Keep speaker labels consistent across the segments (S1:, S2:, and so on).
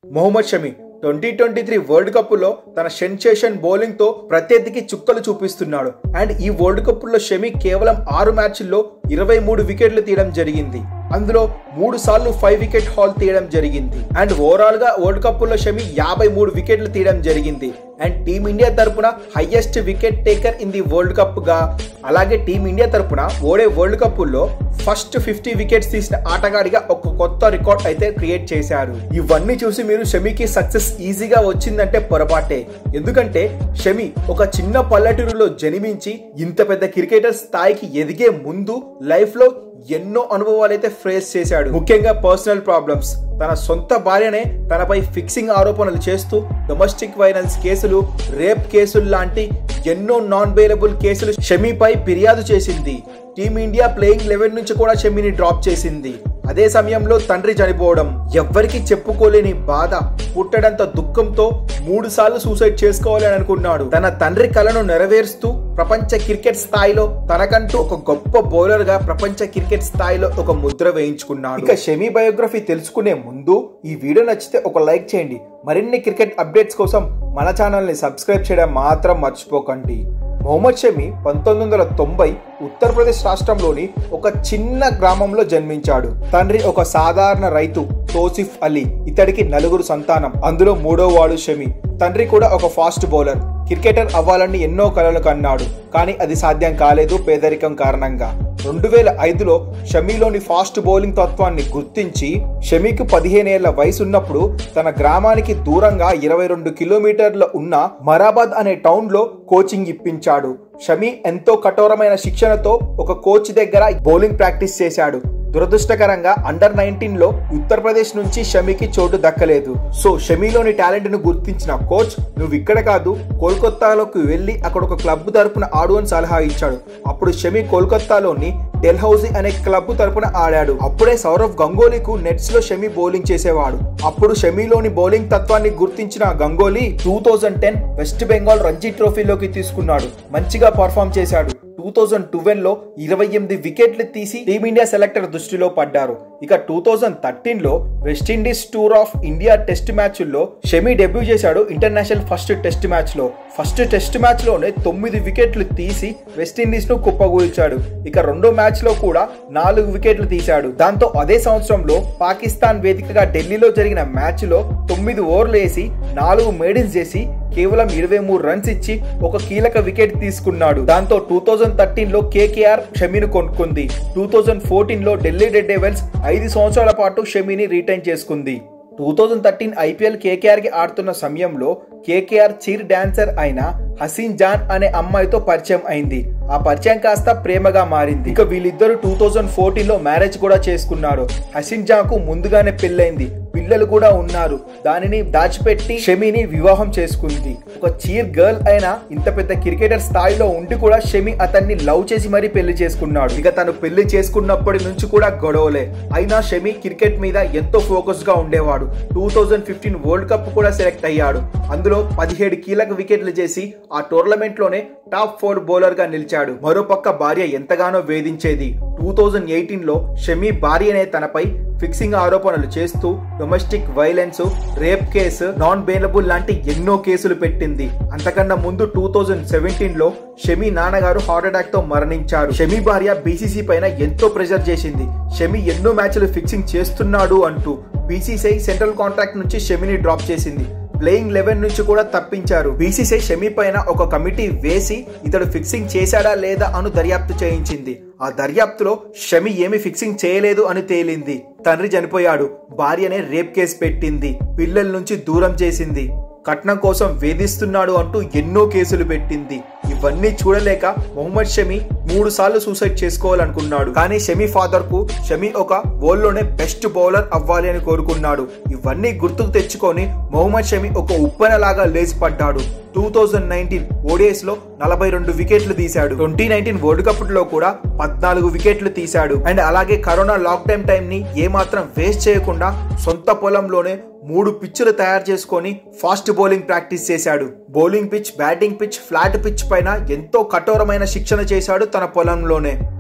S1: Mohammed Shami twenty twenty three world cup లో తన sensation bowling తో ప్రత్యర్థికి చుక్కలు చూపిస్తున్నాడు అండ్ ఈ వరల్డ్ కప్ లో షమి కేవలం ఆరు మ్యాచ్ల్లో ఇరవై మూడు వికెట్లు తీయడం జరిగింది అందులో మూడు సార్లు ఫైవ్ వికెట్ హాల్ తీయడం జరిగింది అండ్ ఓవరాల్ గా వరల్డ్ కప్ లో షమి యాభై మూడు వికెట్లు తీయడం జరిగింది అండ్ టీమిండియా తరపున highest wicket taker in the world cup గా అలాగే టీమిండియా తరపున ఓడే వరల్డ్ కప్ లో ఫస్ట్ ఫిఫ్టీ వికెట్స్ తీసిన ఆటగాడిగా ఒక కొత్త రికార్డ్ అయితే క్రియేట్ చేశారు ఇవన్నీ చూసి మీరు షమికి సక్సెస్ ఈజీగా వచ్చిందంటే పొరపాటే ఎందుకంటే షమి ఒక చిన్న పల్లెటూరులో జన్మించి ఇంత పెద్ద క్రికెటర్ స్థాయికి ఎదిగే ముందు లైఫ్ లో ఎన్నో అనుభవాలు అయితే ఫేస్ చేశాడు ముఖ్యంగా పర్సనల్ ప్రాబ్లమ్స్ తన సొంత భార్యనే తనపై ఫిక్సింగ్ ఆరోపణలు చేస్తూ డొమెస్టిక్ వైలెన్స్ కేసులు రేప్ కేసులు లాంటి ఎన్నో నాన్ బెయిలబుల్ కేసులు షమీపై ఫిర్యాదు చేసింది టీమిండియా ప్లేయింగ్ లెవెన్ నుంచి కూడా షమీని డ్రాప్ చేసింది అదే సమయంలో తండ్రి చనిపోవడం ఎవ్వరికి చెప్పుకోలేని బాధ పుట్టడంత దుఃఖంతో మూడు సార్లు సూసైడ్ చేసుకోవాలని అనుకున్నాడు తన తండ్రి కలను నెరవేరుస్తూ ప్రపంచ క్రికెట్ స్థాయిలో తనకంటూ ఒక గొప్ప బౌలర్ గా ప్రపంచ క్రికెట్ స్థాయిలో ఒక ముద్ర వేయించుకున్నాడు ఇక షమీ బయోగ్రఫీ తెలుసుకునే ముందు ఈ వీడియో నచ్చితే ఒక లైక్ చేయండి మరిన్ని క్రికెట్ అప్డేట్స్ కోసం మన ఛానల్ని సబ్స్క్రైబ్ చేయడం మాత్రం మర్చిపోకండి మొహమ్మద్ షమి పంతొమ్మిది వందల తొంభై ఉత్తరప్రదేశ్ రాష్ట్రంలోని ఒక చిన్న గ్రామంలో జన్మించాడు తండ్రి ఒక సాధారణ రైతు తోసిఫ్ అలీ ఇతడికి నలుగురు సంతానం అందులో మూడో వాడు షమి తండ్రి కూడా ఒక ఫాస్ట్ బౌలర్ క్రికెటర్ అవ్వాలని ఎన్నో కలలు కన్నాడు కానీ అది సాధ్యం కాలేదు పేదరికం కారణంగా రెండు వేల ఐదులో షమీలోని ఫాస్ట్ బౌలింగ్ తత్వాన్ని గుర్తించి షమీకి పదిహేనేళ్ల వయసు ఉన్నప్పుడు తన గ్రామానికి దూరంగా ఇరవై రెండు కిలోమీటర్ల ఉన్న మరాబాద్ అనే టౌన్ లో కోచింగ్ ఇప్పించాడు షమీ ఎంతో కఠోరమైన శిక్షణతో ఒక కోచ్ దగ్గర బౌలింగ్ ప్రాక్టీస్ చేశాడు దురదృష్టకరంగా అండర్ నైన్టీన్ లో ఉత్తరప్రదేశ్ నుంచి షమీకి చోటు దక్కలేదు సో షమీలోని టాలెంట్ ను గుర్తించిన కోచ్ నువ్వు ఇక్కడ కాదు కోల్కత్తాలోకి వెళ్లి అక్కడ ఒక క్లబ్ తరపున ఆడు అని సలహా ఇచ్చాడు అప్పుడు షమీ కోల్కత్తాలోని డెల్హౌజీ అనే క్లబ్ తరపున ఆడాడు అప్పుడే సౌరవ్ గంగోలీకు నెట్స్ లో షమీ బౌలింగ్ చేసేవాడు అప్పుడు షమీలోని బౌలింగ్ తత్వాన్ని గుర్తించిన Ganguly two thousand ten West Bengal Ranji ట్రోఫీలోకి తీసుకున్నాడు మంచిగా పర్ఫామ్ చేశాడు టూ థౌజండ్ ట్వెల్వ్ లో ఇరవై ఎనిమిది వికెట్లు తీసి టీమిండియా సెలెక్టర్ దృష్టిలో పడ్డారు ఇక టూ థౌజండ్ థర్టీన్ లో West Indies tour of India test మ్యాచ్ల్లో షమి డెబ్యూ చేశాడు ఇంటర్నేషనల్ ఫస్ట్ టెస్ట్ మ్యాచ్ లో ఫస్ట్ టెస్ట్ మ్యాచ్ లోనే తొమ్మిది వికెట్లు తీసి వెస్టిండీస్ ను కుప్పగూల్చాడు ఇక రెండో మ్యాచ్ లో కూడా నాలుగు వికెట్లు తీశాడు దాంతో అదే సంవత్సరంలో పాకిస్తాన్ వేదికగా ఢిల్లీలో జరిగిన మ్యాచ్ లో తొమ్మిది ఓవర్లు వేసి నాలుగు మేడిన్స్ చేసి కేవలం ఇరవై మూడు రన్స్ ఇచ్చి ఒక కీలక వికెట్ తీసుకున్నాడు దాంతో టూ థౌజండ్ థర్టీన్ లో కేకేఆర్ షమీని కొనుక్కుంది టూ థౌజండ్ ఫోర్టీన్ లో ఢిల్లీ డెడ్ డెవెల్స్ ఐదు సంవత్సరాల పాటు షమీని రిటైన్ చేసుకుంది two thousand thirteen IPL KKR కి ఆడుతున్న సమయంలో కేకేఆర్ చీర్ డాన్సర్ అయిన హసీన్ జాన్ అనే అమ్మాయితో పరిచయం అయింది ఆ పరిచయం కాస్త ప్రేమగా మారింది ఇక వీళ్ళిద్దరు టూ థౌజండ్ ఫోర్టీన్ లో మ్యారేజ్ కూడా చేసుకున్నారు హసీన్ జాన్ కు ముందుగానే పెళ్ళైంది పిల్లలు కూడా ఉన్నారు దానిని దాచిపెట్టి షమిని వివాహం చేసుకుంది ఒక చీర్ గర్ల్ అయిన ఇంత పెద్ద క్రికెటర్ స్థాయిలో ఉండి కూడా షమి అతన్ని లవ్ చేసి మరీ పెళ్లి చేసుకున్నాడు ఇక తను పెళ్లి చేసుకున్నప్పటి నుంచి కూడా గొడవలే అయినా షమి క్రికెట్ మీద ఎంతో ఫోకస్ గా ఉండేవాడు two thousand fifteen world cup కూడా సెలెక్ట్ అయ్యాడు అందులో పదిహేడు కీలక వికెట్లు చేసి ఆ టోర్నమెంట్ లోనే టాప్ ఫోర్ బౌలర్ గా నిలిచాడు మరోపక్క భార్య ఎంతగానో వేధించేది టూ థౌజండ్ ఎయిటీన్ లో షమీ భార్యనే తనపై ఫిక్సింగ్ ఆరోపణలు చేస్తూ domestic violence rape case non bailable లాంటి ఎన్నో కేసులు పెట్టింది అంతకన్నా ముందు టూ థౌజండ్ సెవెంటీన్ లో షమీ నాన్నగారు హార్ట్ అటాక్ తో మరణించారు షమీ భార్య బీసీసీ పైన ఎంతో ప్రెషర్ చేసింది షమీ ఎన్నో మ్యాచ్లు ఫిక్సింగ్ చేస్తున్నాడు అంటూ బీసీసీ సెంట్రల్ కాంట్రాక్ట్ నుంచి షమిని డ్రాప్ చేసింది ప్లేయింగ్ లెవెన్ నుంచి కూడా తప్పించారు బీసీసీ షమీ పైన ఒక కమిటీ వేసి ఇతడు ఫిక్సింగ్ చేశాడా లేదా అను దర్యాప్తు చేయించింది ఆ దర్యాప్తులో షమి ఏమి ఫిక్సింగ్ చేయలేదు అని తేలింది తండ్రి చనిపోయాడు భార్యనే రేప్ కేసు పెట్టింది పిల్లల నుంచి దూరం చేసింది కట్నం కోసం వేధిస్తున్నాడు అంటూ ఎన్నో కేసులు పెట్టింది ఇవన్నీ చూడలేక మొహమ్మద్ షమి మూడు సార్లు సూసైడ్ చేసుకోవాలనుకున్నాడు కానీ షమి ఫాదర్ కు షమి ఒక వరల్డ్ బెస్ట్ బౌలర్ అవ్వాలి అని కోరుకున్నాడు ఇవన్నీ గుర్తుకు తెచ్చుకొని మొహమ్మద్ షమి ఒక ఉప్పెన లాగా లేచిపడ్డాడు టూ థౌజండ్ నైన్టీన్ ఓడిఎస్ లో నలభై రెండు వికెట్లు తీశాడు ట్వంటీ నైన్టీన్ వరల్డ్ కప్ లో కూడా పద్నాలుగు వికెట్లు తీశాడు అండ్ అలాగే కరోనా లాక్ డౌన్ టైం ని ఏమాత్రం వేస్ట్ చేయకుండా సొంత పొలంలోనే మూడు పిచ్చులు తయారు చేసుకొని ఫాస్ట్ బౌలింగ్ ప్రాక్టీస్ చేశాడు bowling pitch batting pitch flat pitch పైన ఎంతో కఠోరమైన శిక్షణ చేశాడు తన పొలంలోనే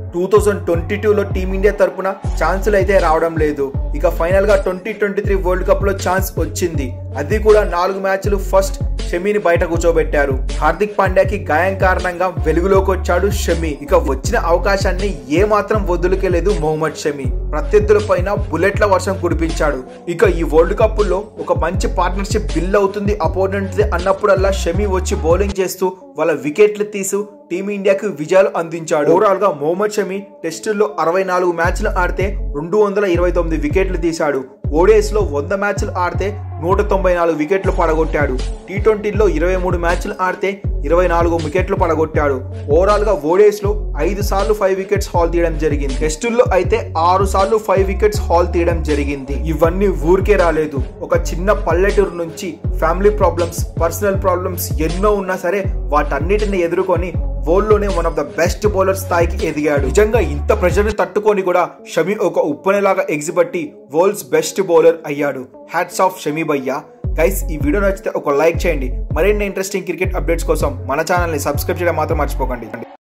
S1: టూ థౌజండ్ ట్వంటీ టూలో టీమిండియా తరపున ఛాన్సులు అయితే రావడం లేదు ఇక ఫైనల్ గా twenty twenty three world cup లో ఛాన్స్ వచ్చింది అది కూడా నాలుగు మ్యాచ్లు ఫస్ట్ షమీని బయట కూర్చోబెట్టారు హార్దిక్ పాండ్యాకి గాయం కారణంగా వెలుగులోకి వచ్చాడు షమి ఇక వచ్చిన అవకాశాన్ని ఏ మాత్రం వదులుకెలేదు మొహమ్మద్ షమి ప్రత్యర్థుల పైన బుల్లెట్ల వర్షం కురిపించాడు ఇక ఈ వరల్డ్ కప్ లో ఒక మంచి పార్ట్నర్షిప్ బిల్ అవుతుంది అపోనెంట్ అన్నప్పుడల్లా షమి వచ్చి బౌలింగ్ చేస్తూ వాళ్ళ వికెట్లు తీసు టీమిండియాకు విజయాలు అందించాడు ఓవరాల్ గా మొహమ్మద్ షమి టెస్టుల్లో అరవై నాలుగు మ్యాచ్లు ఆడితే రెండు వందల ఇరవై తొమ్మిది వికెట్లు తీశాడు ఓడిఎస్ లో వంద మ్యాచ్లు ఆడితే నూట తొంభై నాలుగు వికెట్లు పడగొట్టాడు టీ ట్వంటీలో ఇరవై మూడు మ్యాచ్లు ఆడితే ఇరవై నాలుగు వికెట్లు పడగొట్టాడు ఓవరాల్ గా ఓడిఎస్ లో ఐదు సార్లు ఫైవ్ వికెట్స్ హాల్ తీయడం జరిగింది టెస్టుల్లో అయితే ఆరు సార్లు ఫైవ్ వికెట్స్ హాల్ తీయడం జరిగింది ఇవన్నీ ఊరికే రాలేదు ఒక చిన్న పల్లెటూరు నుంచి ఫ్యామిలీ ప్రాబ్లమ్స్ పర్సనల్ ప్రాబ్లమ్స్ ఎన్నో ఉన్నా సరే వాటన్నిటిని ఎదుర్కొని వరల్డ్లోనే one of the best bowler స్థాయికి ఎదిగాడు నిజంగా ఇంత ప్రెషర్ని తట్టుకొని కూడా షమి ఒక ఉప్పనేలాగా ఎగ్జిబట్టి వరల్డ్స్ బెస్ట్ బౌలర్ అయ్యాడు హ్యాట్స్ ఆఫ్ షమి భయ్యా గైస్ ఈ వీడియో నచ్చితే ఒక లైక్ చేయండి మరిన్ని ఇంట్రెస్టింగ్ క్రికెట్ అప్డేట్స్ కోసం మన ఛానల్ని సబ్స్క్రైబ్ చేయడం మాత్రం మర్చిపోకండి